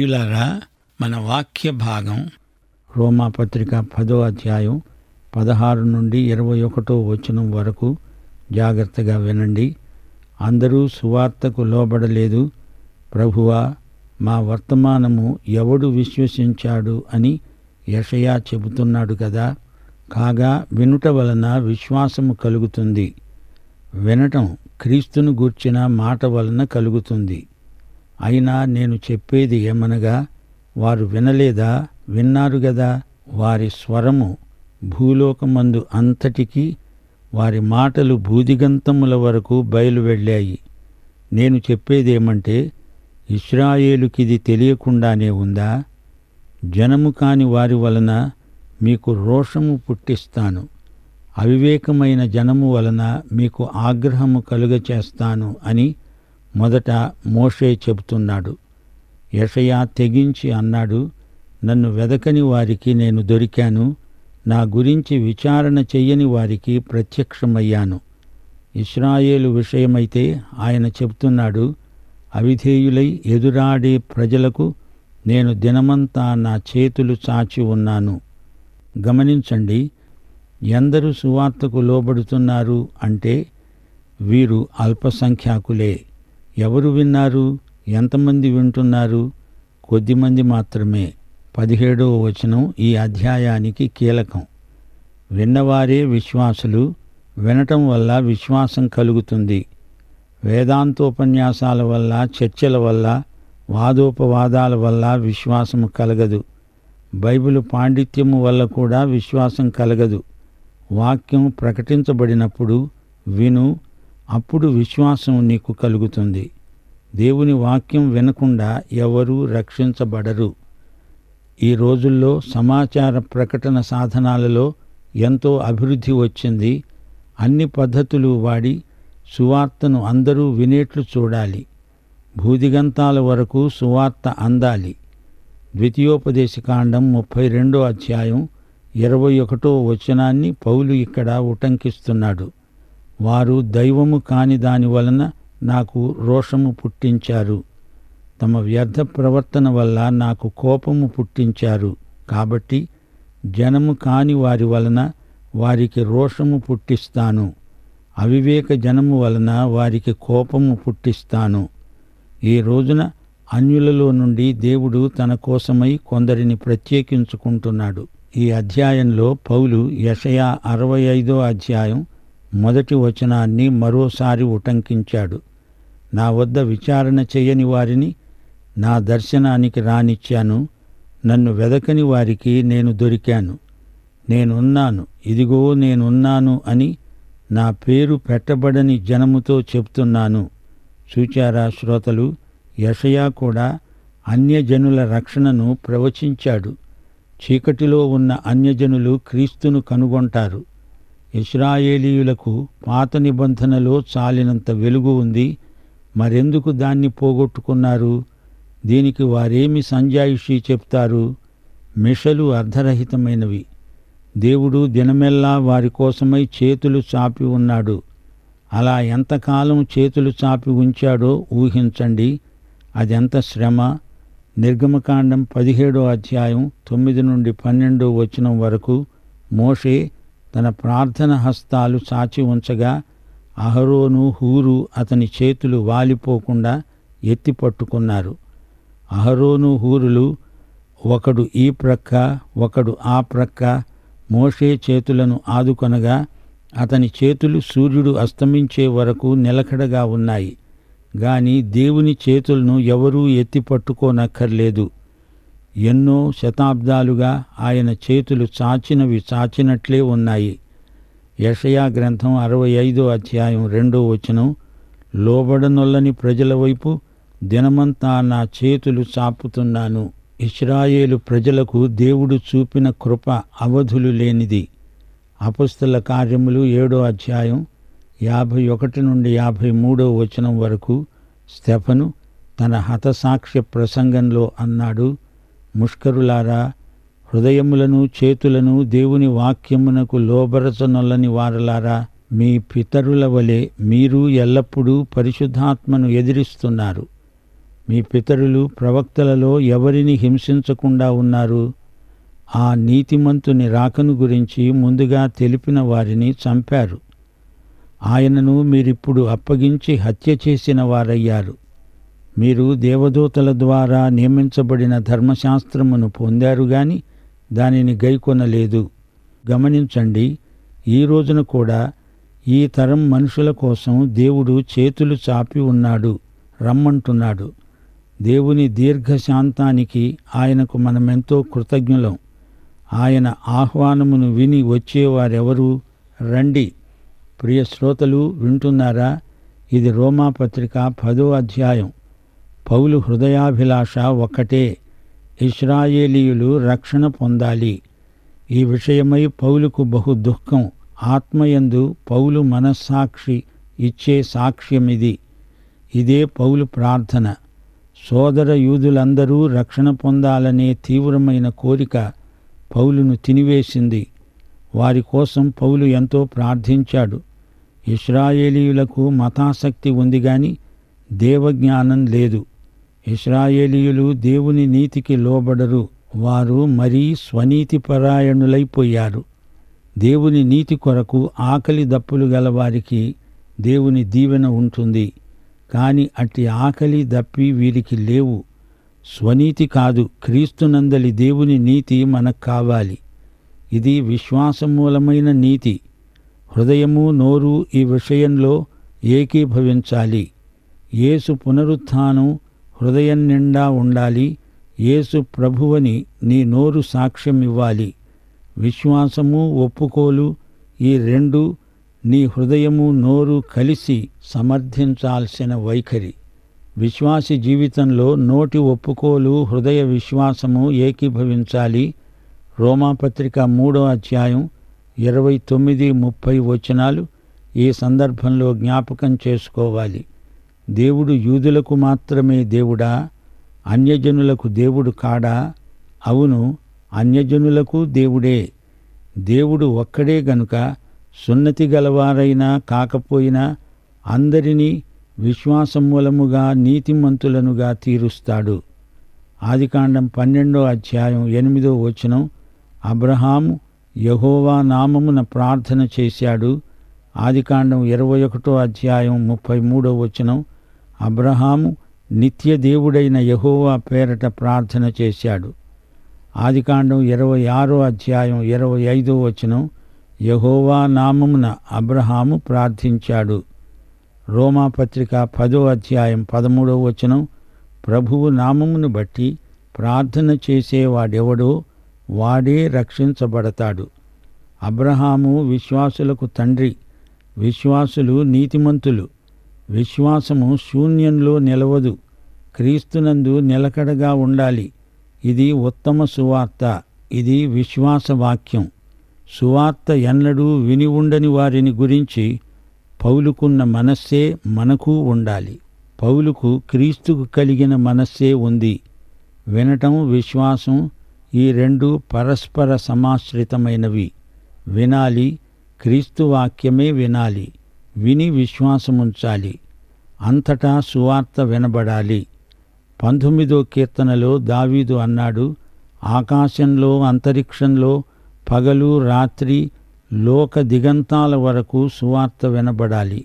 ప్రియులారా మన వాక్య భాగం రోమాపత్రిక పదో అధ్యాయం పదహారు నుండి ఇరవై ఒకటో వచనం వరకు జాగ్రత్తగా వినండి అందరూ సువార్తకు లోబడలేదు ప్రభువా మా వర్తమానము ఎవడు విశ్వసించాడు అని యషయా చెబుతున్నాడు కదా కాగా వినుట వలన విశ్వాసము కలుగుతుంది వినటం క్రీస్తును గూర్చిన మాట వలన కలుగుతుంది అయినా నేను చెప్పేది ఏమనగా వారు వినలేదా విన్నారు గదా వారి స్వరము భూలోకమందు అంతటికీ వారి మాటలు భూదిగంతముల వరకు బయలు వెళ్ళాయి నేను చెప్పేదేమంటే ఇస్రాయేలుకిది తెలియకుండానే ఉందా జనము కాని వారి వలన మీకు రోషము పుట్టిస్తాను అవివేకమైన జనము వలన మీకు ఆగ్రహము కలుగచేస్తాను అని మొదట మోషే చెబుతున్నాడు యషయా తెగించి అన్నాడు నన్ను వెదకని వారికి నేను దొరికాను నా గురించి విచారణ చెయ్యని వారికి ప్రత్యక్షమయ్యాను ఇస్రాయేలు విషయమైతే ఆయన చెబుతున్నాడు అవిధేయులై ఎదురాడే ప్రజలకు నేను దినమంతా నా చేతులు చాచి ఉన్నాను గమనించండి ఎందరు సువార్తకు లోబడుతున్నారు అంటే వీరు అల్పసంఖ్యాకులే ఎవరు విన్నారు ఎంతమంది వింటున్నారు కొద్దిమంది మాత్రమే పదిహేడవ వచనం ఈ అధ్యాయానికి కీలకం విన్నవారే విశ్వాసులు వినటం వల్ల విశ్వాసం కలుగుతుంది వేదాంతోపన్యాసాల వల్ల చర్చల వల్ల వాదోపవాదాల వల్ల విశ్వాసము కలగదు బైబిల్ పాండిత్యము వల్ల కూడా విశ్వాసం కలగదు వాక్యం ప్రకటించబడినప్పుడు విను అప్పుడు విశ్వాసం నీకు కలుగుతుంది దేవుని వాక్యం వినకుండా ఎవరూ రక్షించబడరు ఈ రోజుల్లో సమాచార ప్రకటన సాధనాలలో ఎంతో అభివృద్ధి వచ్చింది అన్ని పద్ధతులు వాడి సువార్తను అందరూ వినేట్లు చూడాలి భూదిగంతాల వరకు సువార్త అందాలి ద్వితీయోపదేశకాండం ముప్పై రెండో అధ్యాయం ఇరవై ఒకటో వచనాన్ని పౌలు ఇక్కడ ఉటంకిస్తున్నాడు వారు దైవము కాని దాని వలన నాకు రోషము పుట్టించారు తమ వ్యర్థ ప్రవర్తన వల్ల నాకు కోపము పుట్టించారు కాబట్టి జనము కాని వారి వలన వారికి రోషము పుట్టిస్తాను అవివేక జనము వలన వారికి కోపము పుట్టిస్తాను ఈ రోజున అన్యులలో నుండి దేవుడు తన కోసమై కొందరిని ప్రత్యేకించుకుంటున్నాడు ఈ అధ్యాయంలో పౌలు యషయా అరవై ఐదో అధ్యాయం మొదటి వచనాన్ని మరోసారి ఉటంకించాడు నా వద్ద విచారణ చేయని వారిని నా దర్శనానికి రానిచ్చాను నన్ను వెదకని వారికి నేను దొరికాను నేనున్నాను ఇదిగో నేనున్నాను అని నా పేరు పెట్టబడని జనముతో చెప్తున్నాను చూచారా శ్రోతలు యషయా కూడా అన్యజనుల రక్షణను ప్రవచించాడు చీకటిలో ఉన్న అన్యజనులు క్రీస్తును కనుగొంటారు ఇస్రాయేలీయులకు పాత నిబంధనలో చాలినంత వెలుగు ఉంది మరెందుకు దాన్ని పోగొట్టుకున్నారు దీనికి వారేమి సంజాయిషి చెప్తారు మిషలు అర్ధరహితమైనవి దేవుడు దినమెల్లా వారి కోసమై చేతులు చాపి ఉన్నాడు అలా ఎంతకాలం చేతులు చాపి ఉంచాడో ఊహించండి అదెంత శ్రమ నిర్గమకాండం పదిహేడో అధ్యాయం తొమ్మిది నుండి పన్నెండో వచనం వరకు మోషే తన ప్రార్థన హస్తాలు చాచి ఉంచగా అహరోను హూరు అతని చేతులు వాలిపోకుండా ఎత్తి పట్టుకున్నారు అహరోను హూరులు ఒకడు ఈ ప్రక్క ఒకడు ఆ ప్రక్క మోషే చేతులను ఆదుకొనగా అతని చేతులు సూర్యుడు అస్తమించే వరకు నిలకడగా ఉన్నాయి గాని దేవుని చేతులను ఎవరూ ఎత్తి పట్టుకోనక్కర్లేదు ఎన్నో శతాబ్దాలుగా ఆయన చేతులు చాచినవి చాచినట్లే ఉన్నాయి యషయా గ్రంథం అరవై ఐదో అధ్యాయం రెండో వచనం లోబడనొల్లని ప్రజల వైపు దినమంతా నా చేతులు చాపుతున్నాను ఇస్రాయేలు ప్రజలకు దేవుడు చూపిన కృప అవధులు లేనిది అపస్తుల కార్యములు ఏడో అధ్యాయం యాభై ఒకటి నుండి యాభై మూడో వచనం వరకు స్టెఫను తన హతసాక్ష్య ప్రసంగంలో అన్నాడు ముష్కరులారా హృదయములను చేతులను దేవుని వాక్యమునకు లోబరచనొల్లని వారలారా మీ పితరుల వలె మీరు ఎల్లప్పుడూ పరిశుద్ధాత్మను ఎదిరిస్తున్నారు మీ పితరులు ప్రవక్తలలో ఎవరిని హింసించకుండా ఉన్నారు ఆ నీతిమంతుని రాకను గురించి ముందుగా తెలిపిన వారిని చంపారు ఆయనను మీరిప్పుడు అప్పగించి హత్య చేసిన వారయ్యారు మీరు దేవదూతల ద్వారా నియమించబడిన ధర్మశాస్త్రమును పొందారు గాని దానిని గైకొనలేదు గమనించండి ఈ రోజున కూడా ఈ తరం మనుషుల కోసం దేవుడు చేతులు చాపి ఉన్నాడు రమ్మంటున్నాడు దేవుని దీర్ఘశాంతానికి ఆయనకు మనమెంతో కృతజ్ఞులం ఆయన ఆహ్వానమును విని వచ్చేవారెవరు రండి ప్రియ శ్రోతలు వింటున్నారా ఇది రోమాపత్రిక పదో అధ్యాయం పౌలు హృదయాభిలాష ఒక్కటే ఇస్రాయేలీయులు రక్షణ పొందాలి ఈ విషయమై పౌలుకు బహు దుఃఖం ఆత్మయందు పౌలు మనస్సాక్షి ఇచ్చే సాక్ష్యమిది ఇదే పౌలు ప్రార్థన సోదర యూదులందరూ రక్షణ పొందాలనే తీవ్రమైన కోరిక పౌలును తినివేసింది వారి కోసం పౌలు ఎంతో ప్రార్థించాడు ఇస్రాయేలీయులకు మతాసక్తి ఉంది గాని దేవజ్ఞానం లేదు ఇస్రాయేలీయులు దేవుని నీతికి లోబడరు వారు మరీ స్వనీతి పరాయణులైపోయారు దేవుని నీతి కొరకు ఆకలి దప్పులు గల వారికి దేవుని దీవెన ఉంటుంది కాని అట్టి ఆకలి దప్పి వీరికి లేవు స్వనీతి కాదు క్రీస్తునందలి దేవుని నీతి మనకు కావాలి ఇది విశ్వాసమూలమైన నీతి హృదయము నోరు ఈ విషయంలో ఏకీభవించాలి యేసు పునరుత్థానం హృదయం నిండా ఉండాలి యేసు ప్రభువని నీ నోరు సాక్ష్యం ఇవ్వాలి విశ్వాసము ఒప్పుకోలు ఈ రెండు నీ హృదయము నోరు కలిసి సమర్థించాల్సిన వైఖరి విశ్వాసి జీవితంలో నోటి ఒప్పుకోలు హృదయ విశ్వాసము ఏకీభవించాలి రోమాపత్రిక మూడో అధ్యాయం ఇరవై తొమ్మిది ముప్పై వచనాలు ఈ సందర్భంలో జ్ఞాపకం చేసుకోవాలి దేవుడు యూదులకు మాత్రమే దేవుడా అన్యజనులకు దేవుడు కాడా అవును అన్యజనులకు దేవుడే దేవుడు ఒక్కడే గనుక సున్నతి గలవారైనా కాకపోయినా అందరినీ విశ్వాసమూలముగా నీతిమంతులనుగా తీరుస్తాడు ఆదికాండం పన్నెండో అధ్యాయం ఎనిమిదో వచనం అబ్రహాము యహోవా నామమున ప్రార్థన చేశాడు ఆదికాండం ఇరవై ఒకటో అధ్యాయం ముప్పై మూడో వచనం అబ్రహాము నిత్య దేవుడైన యహోవా పేరట ప్రార్థన చేశాడు ఆదికాండం ఇరవై ఆరో అధ్యాయం ఇరవై ఐదో వచనం యహోవా నామమున అబ్రహాము ప్రార్థించాడు రోమాపత్రిక పదో అధ్యాయం పదమూడో వచనం ప్రభువు నామమును బట్టి ప్రార్థన చేసేవాడెవడో వాడే రక్షించబడతాడు అబ్రహాము విశ్వాసులకు తండ్రి విశ్వాసులు నీతిమంతులు విశ్వాసము శూన్యంలో నిలవదు క్రీస్తునందు నిలకడగా ఉండాలి ఇది ఉత్తమ సువార్త ఇది విశ్వాస వాక్యం సువార్త ఎన్నడూ విని ఉండని వారిని గురించి పౌలుకున్న మనస్సే మనకు ఉండాలి పౌలుకు క్రీస్తుకు కలిగిన మనస్సే ఉంది వినటం విశ్వాసం ఈ రెండు పరస్పర సమాశ్రితమైనవి వినాలి క్రీస్తు వాక్యమే వినాలి విని విశ్వాసముంచాలి అంతటా సువార్త వినబడాలి పంతొమ్మిదో కీర్తనలో దావీదు అన్నాడు ఆకాశంలో అంతరిక్షంలో పగలు రాత్రి లోక దిగంతాల వరకు సువార్త వినబడాలి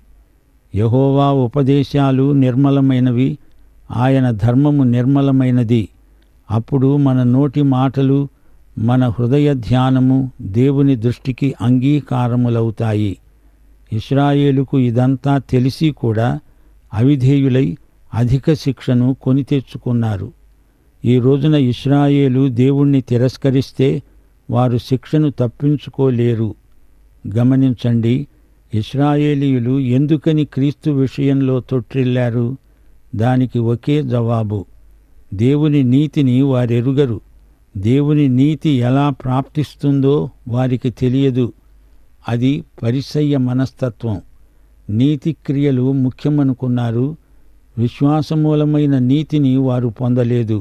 యహోవా ఉపదేశాలు నిర్మలమైనవి ఆయన ధర్మము నిర్మలమైనది అప్పుడు మన నోటి మాటలు మన హృదయ ధ్యానము దేవుని దృష్టికి అంగీకారములవుతాయి ఇస్రాయేలుకు ఇదంతా తెలిసి కూడా అవిధేయులై అధిక శిక్షను కొని తెచ్చుకున్నారు ఈ రోజున ఇస్రాయేలు దేవుణ్ణి తిరస్కరిస్తే వారు శిక్షను తప్పించుకోలేరు గమనించండి ఇస్రాయేలీయులు ఎందుకని క్రీస్తు విషయంలో తొట్టిల్లారు దానికి ఒకే జవాబు దేవుని నీతిని వారెరుగరు దేవుని నీతి ఎలా ప్రాప్తిస్తుందో వారికి తెలియదు అది పరిసయ్య మనస్తత్వం నీతి క్రియలు ముఖ్యమనుకున్నారు విశ్వాసమూలమైన నీతిని వారు పొందలేదు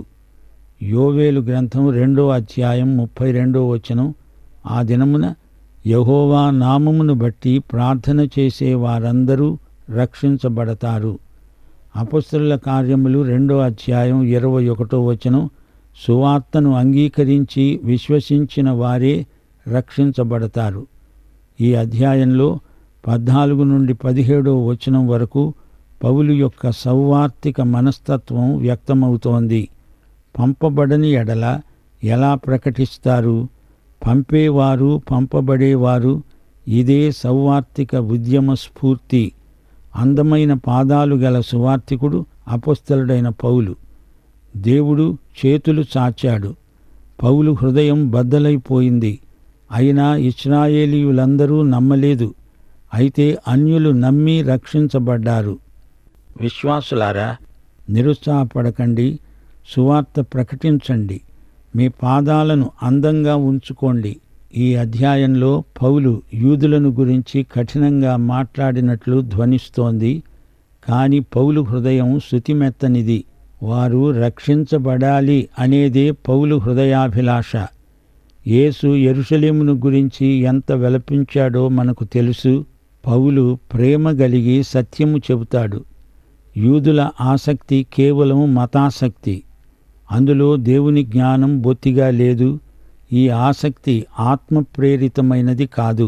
యోవేలు గ్రంథం రెండో అధ్యాయం ముప్పై రెండో వచనం ఆ దినమున యహోవా నామమును బట్టి ప్రార్థన చేసే వారందరూ రక్షించబడతారు అపస్తుల కార్యములు రెండో అధ్యాయం ఇరవై ఒకటో వచనం సువార్తను అంగీకరించి విశ్వసించిన వారే రక్షించబడతారు ఈ అధ్యాయంలో పద్నాలుగు నుండి పదిహేడో వచనం వరకు పౌలు యొక్క సౌవార్తిక మనస్తత్వం వ్యక్తమవుతోంది పంపబడని ఎడల ఎలా ప్రకటిస్తారు పంపేవారు పంపబడేవారు ఇదే సౌవార్తిక ఉద్యమ స్ఫూర్తి అందమైన పాదాలు గల సువార్తికుడు అపస్థలుడైన పౌలు దేవుడు చేతులు చాచాడు పౌలు హృదయం బద్దలైపోయింది అయినా ఇస్రాయేలీయులందరూ నమ్మలేదు అయితే అన్యులు నమ్మి రక్షించబడ్డారు విశ్వాసులారా నిరుత్సాహపడకండి సువార్త ప్రకటించండి మీ పాదాలను అందంగా ఉంచుకోండి ఈ అధ్యాయంలో పౌలు యూదులను గురించి కఠినంగా మాట్లాడినట్లు ధ్వనిస్తోంది కాని పౌలు హృదయం శుతిమెత్తనిది వారు రక్షించబడాలి అనేదే పౌలు హృదయాభిలాష యేసు ఎరుషలేమును గురించి ఎంత విలపించాడో మనకు తెలుసు పౌలు ప్రేమ గలిగి సత్యము చెబుతాడు యూదుల ఆసక్తి కేవలం మతాసక్తి అందులో దేవుని జ్ఞానం బొత్తిగా లేదు ఈ ఆసక్తి ఆత్మప్రేరితమైనది కాదు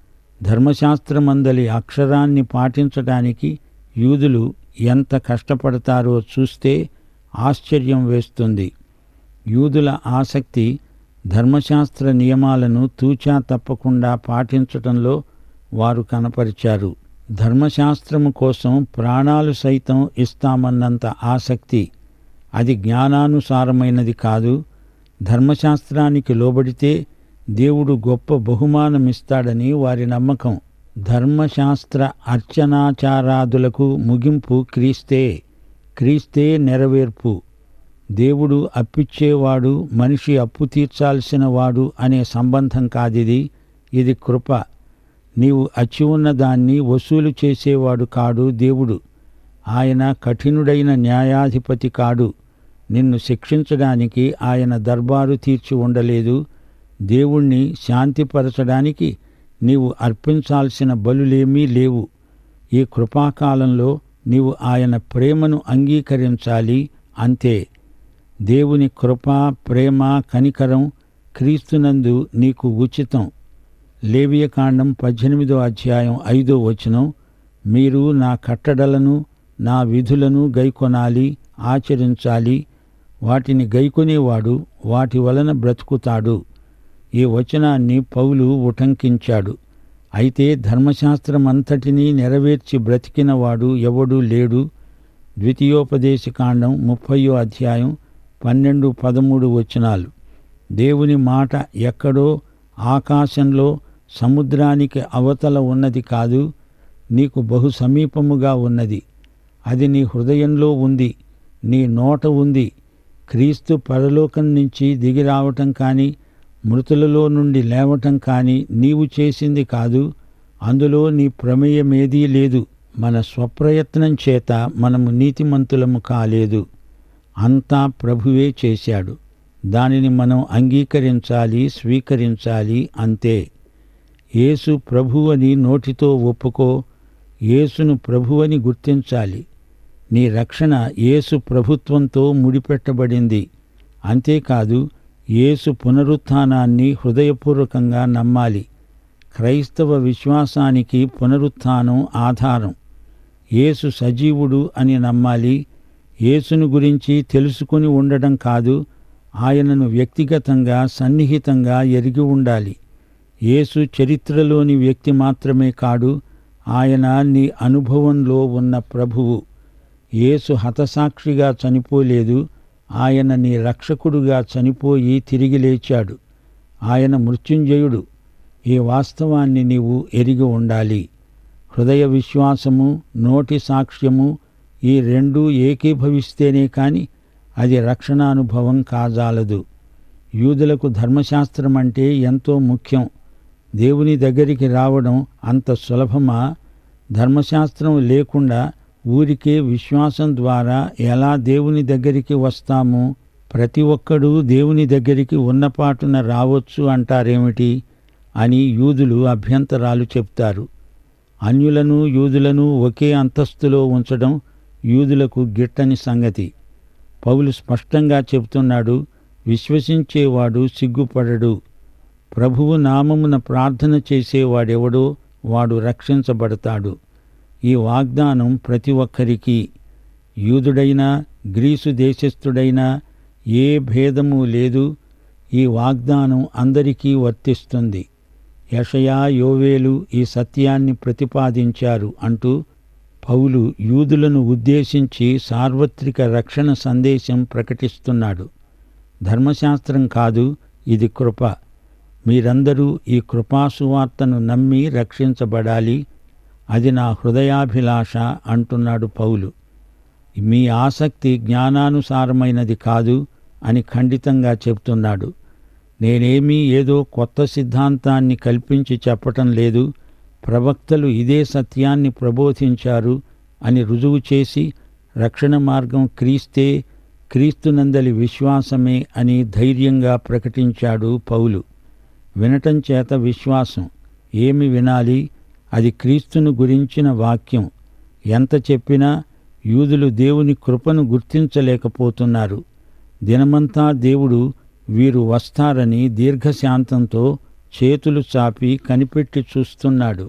ధర్మశాస్త్రమందలి అక్షరాన్ని పాటించడానికి యూదులు ఎంత కష్టపడతారో చూస్తే ఆశ్చర్యం వేస్తుంది యూదుల ఆసక్తి ధర్మశాస్త్ర నియమాలను తూచా తప్పకుండా పాటించటంలో వారు కనపరిచారు ధర్మశాస్త్రము కోసం ప్రాణాలు సైతం ఇస్తామన్నంత ఆసక్తి అది జ్ఞానానుసారమైనది కాదు ధర్మశాస్త్రానికి లోబడితే దేవుడు గొప్ప బహుమానమిస్తాడని వారి నమ్మకం ధర్మశాస్త్ర అర్చనాచారాదులకు ముగింపు క్రీస్తే క్రీస్తే నెరవేర్పు దేవుడు అప్పిచ్చేవాడు మనిషి అప్పు తీర్చాల్సిన వాడు అనే సంబంధం కాదిది ఇది కృప నీవు అచ్చి ఉన్న దాన్ని వసూలు చేసేవాడు కాడు దేవుడు ఆయన కఠినుడైన న్యాయాధిపతి కాడు నిన్ను శిక్షించడానికి ఆయన దర్బారు తీర్చి ఉండలేదు దేవుణ్ణి శాంతిపరచడానికి నీవు అర్పించాల్సిన బలులేమీ లేవు ఈ కృపాకాలంలో నీవు ఆయన ప్రేమను అంగీకరించాలి అంతే దేవుని కృప ప్రేమ కనికరం క్రీస్తునందు నీకు ఉచితం లేవియకాండం పద్దెనిమిదో అధ్యాయం ఐదో వచనం మీరు నా కట్టడలను నా విధులను గైకొనాలి ఆచరించాలి వాటిని గైకొనేవాడు వాటి వలన బ్రతుకుతాడు ఈ వచనాన్ని పౌలు ఉటంకించాడు అయితే ధర్మశాస్త్రమంతటినీ నెరవేర్చి బ్రతికినవాడు ఎవడూ లేడు ద్వితీయోపదేశకాండం ముప్పయో అధ్యాయం పన్నెండు పదమూడు వచనాలు దేవుని మాట ఎక్కడో ఆకాశంలో సముద్రానికి అవతల ఉన్నది కాదు నీకు బహు సమీపముగా ఉన్నది అది నీ హృదయంలో ఉంది నీ నోట ఉంది క్రీస్తు పరలోకం నుంచి దిగి రావటం కానీ మృతులలో నుండి లేవటం కానీ నీవు చేసింది కాదు అందులో నీ ప్రమేయమేదీ లేదు మన స్వప్రయత్నం చేత మనము నీతిమంతులము కాలేదు అంతా ప్రభువే చేశాడు దానిని మనం అంగీకరించాలి స్వీకరించాలి అంతే యేసు ప్రభు అని నోటితో ఒప్పుకో యేసును ప్రభువని గుర్తించాలి నీ రక్షణ యేసు ప్రభుత్వంతో ముడిపెట్టబడింది అంతేకాదు యేసు పునరుత్థానాన్ని హృదయపూర్వకంగా నమ్మాలి క్రైస్తవ విశ్వాసానికి పునరుత్థానం ఆధారం యేసు సజీవుడు అని నమ్మాలి యేసును గురించి తెలుసుకుని ఉండడం కాదు ఆయనను వ్యక్తిగతంగా సన్నిహితంగా ఎరిగి ఉండాలి యేసు చరిత్రలోని వ్యక్తి మాత్రమే కాడు ఆయన నీ అనుభవంలో ఉన్న ప్రభువు యేసు హతసాక్షిగా చనిపోలేదు ఆయన నీ రక్షకుడుగా చనిపోయి తిరిగి లేచాడు ఆయన మృత్యుంజయుడు ఈ వాస్తవాన్ని నీవు ఎరిగి ఉండాలి హృదయ విశ్వాసము నోటి సాక్ష్యము ఈ రెండూ ఏకీభవిస్తేనే కాని అది రక్షణానుభవం కాజాలదు యూదులకు ధర్మశాస్త్రం అంటే ఎంతో ముఖ్యం దేవుని దగ్గరికి రావడం అంత సులభమా ధర్మశాస్త్రం లేకుండా ఊరికే విశ్వాసం ద్వారా ఎలా దేవుని దగ్గరికి వస్తాము ప్రతి ఒక్కడూ దేవుని దగ్గరికి ఉన్నపాటున రావచ్చు అంటారేమిటి అని యూదులు అభ్యంతరాలు చెప్తారు అన్యులను యూదులను ఒకే అంతస్తులో ఉంచడం యూదులకు గిట్టని సంగతి పౌలు స్పష్టంగా చెబుతున్నాడు విశ్వసించేవాడు సిగ్గుపడడు ప్రభువు నామమున ప్రార్థన చేసేవాడెవడో వాడు రక్షించబడతాడు ఈ వాగ్దానం ప్రతి ఒక్కరికి యూదుడైనా గ్రీసు దేశస్థుడైనా ఏ భేదము లేదు ఈ వాగ్దానం అందరికీ వర్తిస్తుంది యషయా యోవేలు ఈ సత్యాన్ని ప్రతిపాదించారు అంటూ పౌలు యూదులను ఉద్దేశించి సార్వత్రిక రక్షణ సందేశం ప్రకటిస్తున్నాడు ధర్మశాస్త్రం కాదు ఇది కృప మీరందరూ ఈ కృపాసువార్తను నమ్మి రక్షించబడాలి అది నా హృదయాభిలాష అంటున్నాడు పౌలు మీ ఆసక్తి జ్ఞానానుసారమైనది కాదు అని ఖండితంగా చెప్తున్నాడు నేనేమీ ఏదో కొత్త సిద్ధాంతాన్ని కల్పించి చెప్పటం లేదు ప్రవక్తలు ఇదే సత్యాన్ని ప్రబోధించారు అని రుజువు చేసి రక్షణ మార్గం క్రీస్తే క్రీస్తునందలి విశ్వాసమే అని ధైర్యంగా ప్రకటించాడు పౌలు వినటం చేత విశ్వాసం ఏమి వినాలి అది క్రీస్తును గురించిన వాక్యం ఎంత చెప్పినా యూదులు దేవుని కృపను గుర్తించలేకపోతున్నారు దినమంతా దేవుడు వీరు వస్తారని దీర్ఘశాంతంతో చేతులు చాపి కనిపెట్టి చూస్తున్నాడు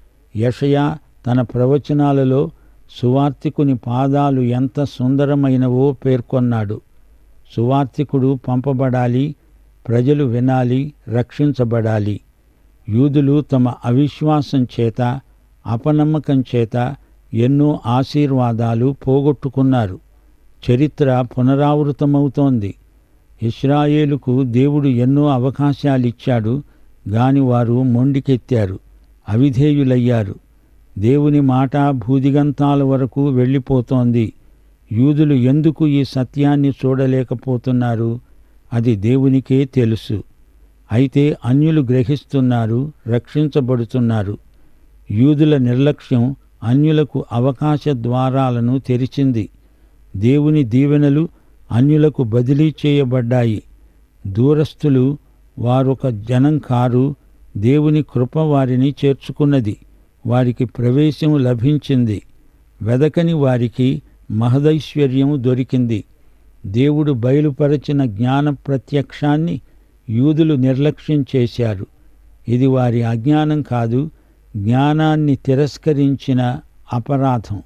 యషయా తన ప్రవచనాలలో సువార్తికుని పాదాలు ఎంత సుందరమైనవో పేర్కొన్నాడు సువార్తికుడు పంపబడాలి ప్రజలు వినాలి రక్షించబడాలి యూదులు తమ అవిశ్వాసం చేత అపనమ్మకం చేత ఎన్నో ఆశీర్వాదాలు పోగొట్టుకున్నారు చరిత్ర పునరావృతమవుతోంది ఇస్రాయేలుకు దేవుడు ఎన్నో అవకాశాలిచ్చాడు గాని వారు మొండికెత్తారు అవిధేయులయ్యారు దేవుని మాట భూదిగంతాల వరకు వెళ్ళిపోతోంది యూదులు ఎందుకు ఈ సత్యాన్ని చూడలేకపోతున్నారు అది దేవునికే తెలుసు అయితే అన్యులు గ్రహిస్తున్నారు రక్షించబడుతున్నారు యూదుల నిర్లక్ష్యం అన్యులకు అవకాశ ద్వారాలను తెరిచింది దేవుని దీవెనలు అన్యులకు బదిలీ చేయబడ్డాయి దూరస్థులు వారొక జనం కారు దేవుని కృప వారిని చేర్చుకున్నది వారికి ప్రవేశం లభించింది వెదకని వారికి మహదైశ్వర్యం దొరికింది దేవుడు బయలుపరచిన జ్ఞాన ప్రత్యక్షాన్ని యూదులు నిర్లక్ష్యం చేశారు ఇది వారి అజ్ఞానం కాదు జ్ఞానాన్ని తిరస్కరించిన అపరాధం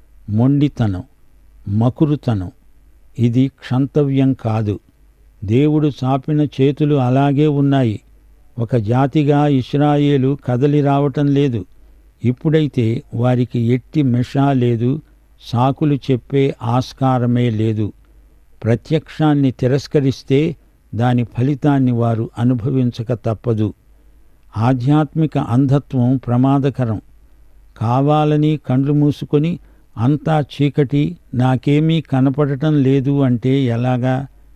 మొండితనం మకురుతనం ఇది క్షంతవ్యం కాదు దేవుడు చాపిన చేతులు అలాగే ఉన్నాయి ఒక జాతిగా ఇస్రాయేలు కదలి రావటం లేదు ఇప్పుడైతే వారికి ఎట్టి మెషా లేదు సాకులు చెప్పే ఆస్కారమే లేదు ప్రత్యక్షాన్ని తిరస్కరిస్తే దాని ఫలితాన్ని వారు అనుభవించక తప్పదు ఆధ్యాత్మిక అంధత్వం ప్రమాదకరం కావాలని కండ్లు మూసుకొని అంతా చీకటి నాకేమీ కనపడటం లేదు అంటే ఎలాగా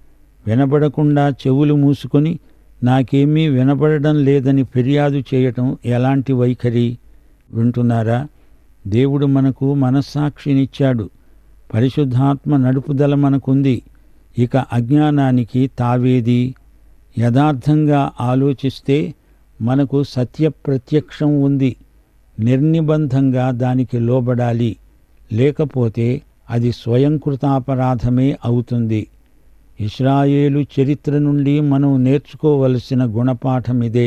వినబడకుండా చెవులు మూసుకొని నాకేమీ వినబడడం లేదని ఫిర్యాదు చేయటం ఎలాంటి వైఖరి వింటున్నారా దేవుడు మనకు మనస్సాక్షినిచ్చాడు పరిశుద్ధాత్మ నడుపుదల మనకుంది ఇక అజ్ఞానానికి తావేది యథార్థంగా ఆలోచిస్తే మనకు సత్య ప్రత్యక్షం ఉంది నిర్నిబంధంగా దానికి లోబడాలి లేకపోతే అది స్వయంకృతాపరాధమే అవుతుంది ఇస్రాయేలు చరిత్ర నుండి మనం నేర్చుకోవలసిన గుణపాఠమిదే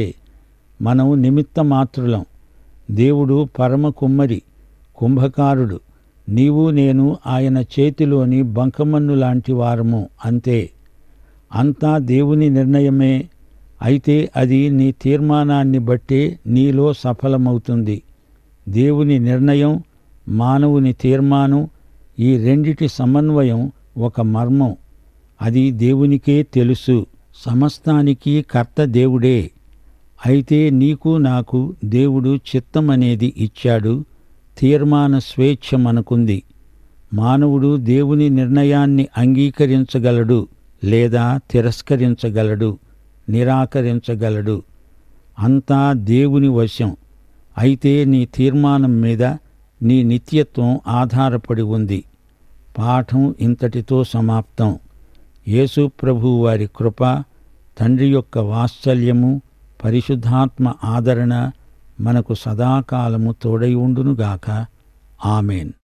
మనం నిమిత్త మాత్రులం దేవుడు పరమ కుమ్మరి కుంభకారుడు నీవు నేను ఆయన చేతిలోని బంకమన్ను లాంటి వారము అంతే అంతా దేవుని నిర్ణయమే అయితే అది నీ తీర్మానాన్ని బట్టే నీలో సఫలమవుతుంది దేవుని నిర్ణయం మానవుని తీర్మానం ఈ రెండిటి సమన్వయం ఒక మర్మం అది దేవునికే తెలుసు సమస్తానికి కర్త దేవుడే అయితే నీకు నాకు దేవుడు చిత్తమనేది ఇచ్చాడు తీర్మాన స్వేచ్ఛ మనకుంది మానవుడు దేవుని నిర్ణయాన్ని అంగీకరించగలడు లేదా తిరస్కరించగలడు నిరాకరించగలడు అంతా దేవుని వశం అయితే నీ తీర్మానం మీద నీ నిత్యత్వం ఆధారపడి ఉంది పాఠం ఇంతటితో సమాప్తం యేసు ప్రభు వారి కృప తండ్రి యొక్క వాత్సల్యము పరిశుద్ధాత్మ ఆదరణ మనకు సదాకాలము తోడై ఉండునుగాక ఆమెన్